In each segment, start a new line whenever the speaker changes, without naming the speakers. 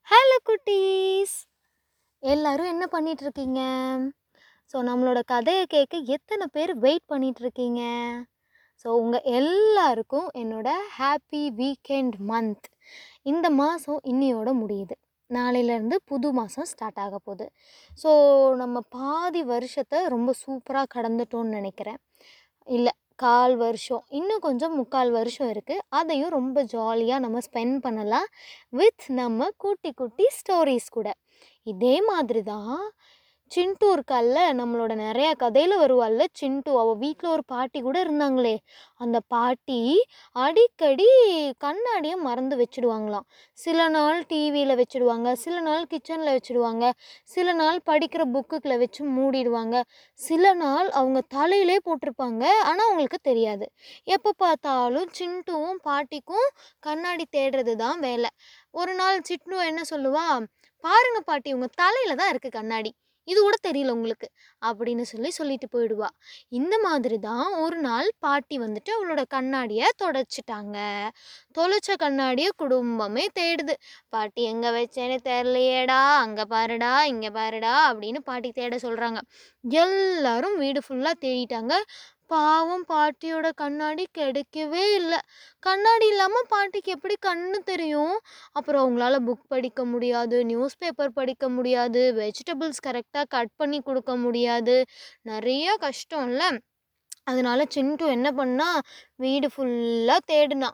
hello குட்டீஸ் எல்லாரும் என்ன பண்ணிட்டு இருக்கீங்க ஸோ நம்மளோட கதையை கேட்க எத்தனை பேர் வெயிட் பண்ணிட்டு இருக்கீங்க ஸோ உங்கள் எல்லாருக்கும் என்னோட ஹாப்பி வீக்கெண்ட் மந்த் இந்த மாதம் இன்னியோட முடியுது நாளையிலேருந்து புது மாதம் ஸ்டார்ட் ஆக போகுது ஸோ நம்ம பாதி வருஷத்தை ரொம்ப சூப்பராக கடந்துட்டோம்னு நினைக்கிறேன் இல்லை கால் வருஷம் இன்னும் கொஞ்சம் முக்கால் வருஷம் இருக்குது அதையும் ரொம்ப ஜாலியாக நம்ம ஸ்பெண்ட் பண்ணலாம் வித் நம்ம குட்டி குட்டி ஸ்டோரிஸ் கூட இதே மாதிரி தான் சிண்டு இருக்கால்ல நம்மளோட நிறைய கதையில் வருவாள்ல சிண்டு அவள் வீட்டில் ஒரு பாட்டி கூட இருந்தாங்களே அந்த பாட்டி அடிக்கடி கண்ணாடியை மறந்து வச்சுடுவாங்களாம் சில நாள் டிவியில் வச்சுடுவாங்க சில நாள் கிச்சனில் வச்சுடுவாங்க சில நாள் படிக்கிற புக்குக்குள்ள வச்சு மூடிடுவாங்க சில நாள் அவங்க தலையிலே போட்டிருப்பாங்க ஆனால் அவங்களுக்கு தெரியாது எப்போ பார்த்தாலும் சிண்டுவும் பாட்டிக்கும் கண்ணாடி தேடுறது தான் வேலை ஒரு நாள் சிட்டு என்ன சொல்லுவா பாருங்க பாட்டி உங்கள் தலையில தான் இருக்குது கண்ணாடி இது கூட தெரியல உங்களுக்கு அப்படின்னு சொல்லி சொல்லிட்டு போயிடுவா இந்த மாதிரி தான் ஒரு நாள் பாட்டி வந்துட்டு அவளோட கண்ணாடியை தொடச்சிட்டாங்க தொலைச்ச கண்ணாடியை குடும்பமே தேடுது பாட்டி எங்கே வச்சேன்னு தெரிலையேடா அங்கே பாருடா இங்கே பாருடா அப்படின்னு பாட்டி தேட சொல்கிறாங்க எல்லாரும் வீடு ஃபுல்லாக தேடிட்டாங்க பாவம் பாட்டியோட கண்ணாடி கிடைக்கவே இல்லை கண்ணாடி இல்லாமல் பாட்டிக்கு எப்படி கண்ணு தெரியும் அப்புறம் அவங்களால புக் படிக்க முடியாது நியூஸ் பேப்பர் படிக்க முடியாது வெஜிடபிள்ஸ் கரெக்டாக கட் பண்ணி கொடுக்க முடியாது நிறைய கஷ்டம்ல அதனால சிண்டு என்ன பண்ணா வீடு ஃபுல்லாக தேடினான்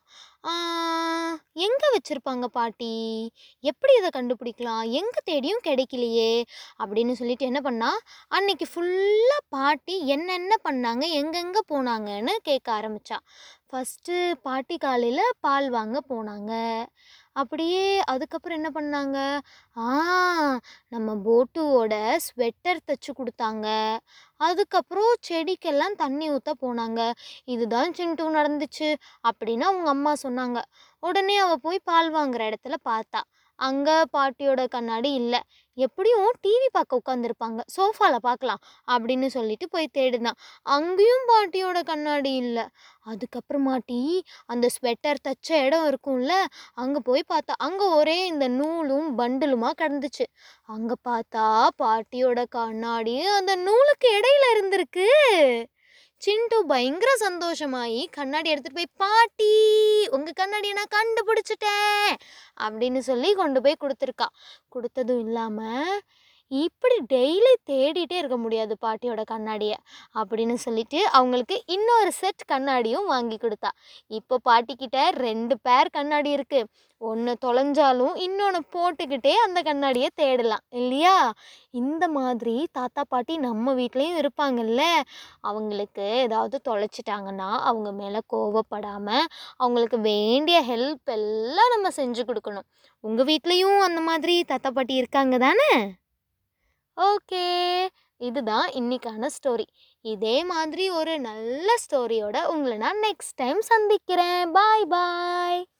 எங்கே வச்சுருப்பாங்க பாட்டி எப்படி இதை கண்டுபிடிக்கலாம் எங்கே தேடியும் கிடைக்கலையே அப்படின்னு சொல்லிட்டு என்ன பண்ணா அன்னைக்கு ஃபுல்லாக பாட்டி என்னென்ன பண்ணாங்க எங்கெங்கே போனாங்கன்னு கேட்க ஆரம்பிச்சா ஃபஸ்ட்டு பாட்டி காலையில் பால் வாங்க போனாங்க அப்படியே அதுக்கப்புறம் என்ன பண்ணாங்க ஆ நம்ம போட்டுவோட ஸ்வெட்டர் தைச்சு கொடுத்தாங்க அதுக்கப்புறம் செடிக்கெல்லாம் தண்ணி ஊற்ற போனாங்க இதுதான் சிண்டு நடந்துச்சு அப்படின்னு அவங்க அம்மா சொன்னாங்க உடனே அவள் போய் பால் வாங்குற இடத்துல பார்த்தா அங்கே பாட்டியோட கண்ணாடி இல்லை எப்படியும் டிவி பார்க்க உட்காந்துருப்பாங்க சோஃபாவில் பார்க்கலாம் அப்படின்னு சொல்லிட்டு போய் தேடினான் அங்கேயும் பாட்டியோட கண்ணாடி இல்லை அதுக்கப்புறமாட்டி அந்த ஸ்வெட்டர் தச்ச இடம் இருக்கும்ல அங்கே போய் பார்த்தா அங்கே ஒரே இந்த நூலும் பண்டிலுமா கிடந்துச்சு அங்கே பார்த்தா பாட்டியோட கண்ணாடி அந்த நூலுக்கு இடையில இருந்திருக்கு சிண்டு பயங்கர சந்தோஷமாயி கண்ணாடி எடுத்துகிட்டு போய் பாட்டி உங்கள் கண்ணாடியை நான் கண்டுபிடிச்சிட்டேன் அப்படின்னு சொல்லி கொண்டு போய் கொடுத்துருக்கா கொடுத்ததும் இல்லாமல் இப்படி டெய்லி தேடிட்டே இருக்க முடியாது பாட்டியோட கண்ணாடியை அப்படின்னு சொல்லிட்டு அவங்களுக்கு இன்னொரு செட் கண்ணாடியும் வாங்கி கொடுத்தா இப்போ பாட்டிக்கிட்ட ரெண்டு பேர் கண்ணாடி இருக்குது ஒன்று தொலைஞ்சாலும் இன்னொன்று போட்டுக்கிட்டே அந்த கண்ணாடியை தேடலாம் இல்லையா இந்த மாதிரி தாத்தா பாட்டி நம்ம வீட்லேயும் இருப்பாங்கல்ல அவங்களுக்கு ஏதாவது தொலைச்சிட்டாங்கன்னா அவங்க மேலே கோவப்படாமல் அவங்களுக்கு வேண்டிய ஹெல்ப் எல்லாம் நம்ம செஞ்சு கொடுக்கணும் உங்கள் வீட்லேயும் அந்த மாதிரி தாத்தா பாட்டி இருக்காங்க தானே ஓகே இதுதான் இன்னைக்கான ஸ்டோரி இதே மாதிரி ஒரு நல்ல ஸ்டோரியோட உங்களை நான் நெக்ஸ்ட் டைம் சந்திக்கிறேன் பாய் பாய்